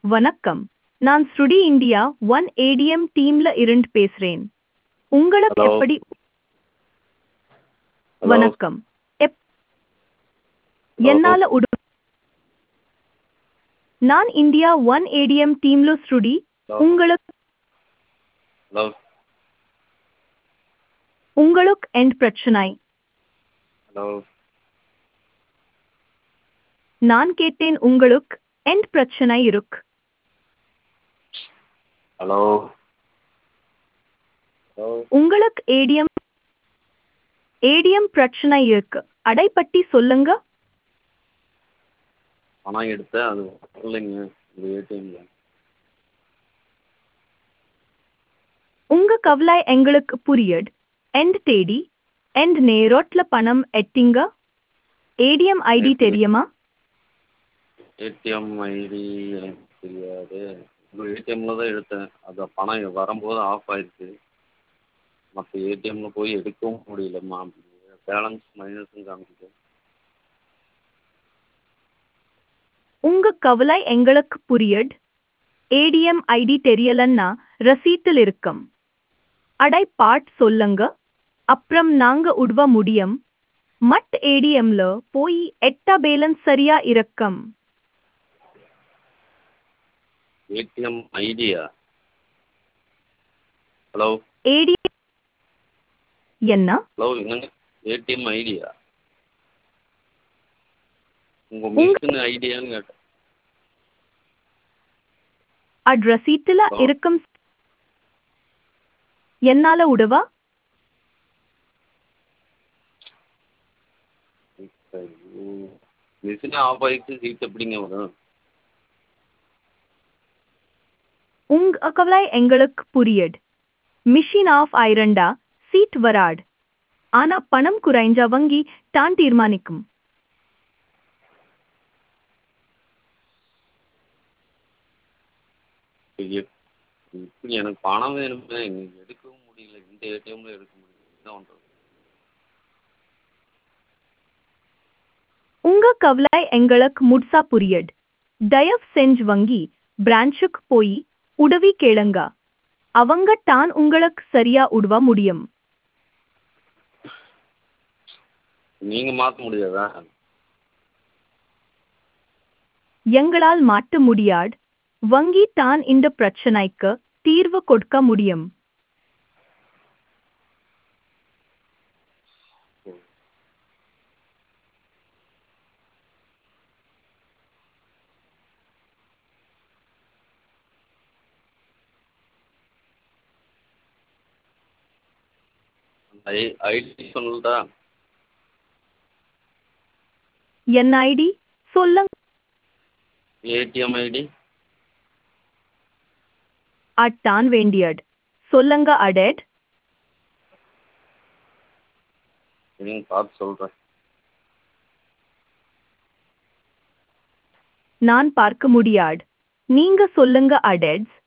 வணக்கம் நான் ஸ்ருடி இந்தியா ஒன் ஏடிஎம் டீம்ல இருந்து பேசுறேன் உங்களுக்கு Hello. எப்படி Hello. வணக்கம் எப்- Hello. என்னால உடு நான் இந்தியா ஒன் ஏடிஎம் டீம்ல ஸ்ருடி Hello. உங்களுக்கு ஹலோ உங்களுக்கு எண்ட் பிரச்சனை ஹலோ நான் கேட்டேன் உங்களுக்கு எண்ட் பிரச்சனை இருக்கு ஹலோ ஹலோ உங்களுக்கு ஏடிஎம் ஏடிஎம் பிரச்சனை இருக்கு அடை பற்றி சொல்லுங்க பணம் எடுத்தேன் அது வரலைங்க இந்த ஏடிஎம்ல உங்க கவலை எங்களுக்கு புரியுது எண்ட் தேடி எண்ட் நேரோட்ல பணம் எட்டிங்க ஏடிஎம் ஐடி Yes, yes. தெரியுமா ஏடிஎம் ஐடி எனக்கு தெரியாது உங்கள் ஏடிஎம்ல தான் எடுத்தேன் அது பணம் வரும்போது ஆஃப் ஆயிடுச்சு மற்ற ஏடிஎம்ல போய் எடுக்கவும் முடியலம்மா பேலன்ஸ் மைனஸ்னு காமிக்குது உங்க கவலை எங்களுக்கு புரியுது ஏடிஎம் ஐடி தெரியலன்னா ரசீட்டில் இருக்கும் அடை பாட் சொல்லுங்க அப்புறம் நாங்க உடுவ முடியும் மட் ஏடிஎம்ல போய் எட்ட பேலன்ஸ் சரியா இருக்கும் ஏடிஎம் ஐடியா ஹலோ ஏடி என்ன ஹலோ என்னங்க ஏடிஎம் ஐடியா உங்கள் மிஷின் ஐடியான்னு கேட்டேன் அட் ரசீட்டுல ஆ. இருக்கும் என்னால உடவா மிஷினே ஆஃப் ஆகிடுச்சு சீட் எப்படிங்க வரும் உங்க கவலை எங்களுக்கு புரியுது மிஷின் ஆஃப் ஆயிரண்டா சீட் வராட் ஆனா பணம் குறைஞ்ச வங்கி தான் தீர்மானிக்கும் எப்- இப்படி எனக்கு பணம் வேணுமே எனக்கு எடுக்கவும் முடியல இந்த ஏடிஎம்ல எடுக்க முடியல என்ன பண்ணுறது உங்க கவலை எங்களுக்கு முட்சா புரியுது தயவு செஞ்சு வங்கி பிரான்ச்சுக்கு போய் உதவி கேளுங்க அவங்க தான் உங்களுக்கு சரியா உதவ முடியும் நீங்கள் மாற்ற முடியாதா எங்களால் மாட்ட முடியாது வங்கி தான் இந்த பிரச்சனைக்கு தீர்வு கொடுக்க முடியும் அந்த ஐ ஐடி சொல்லட்டா என் ஐடி சொல்லுங்க ஏடிஎம் ஐடி அட்டான் வேண்டியது சொல்லுங்க அடேட் சரிங்க பார்த்து சொல்கிறேன் நான் பார்க்க முடியாது நீங்க சொல்லுங்க அடெட்ஸ்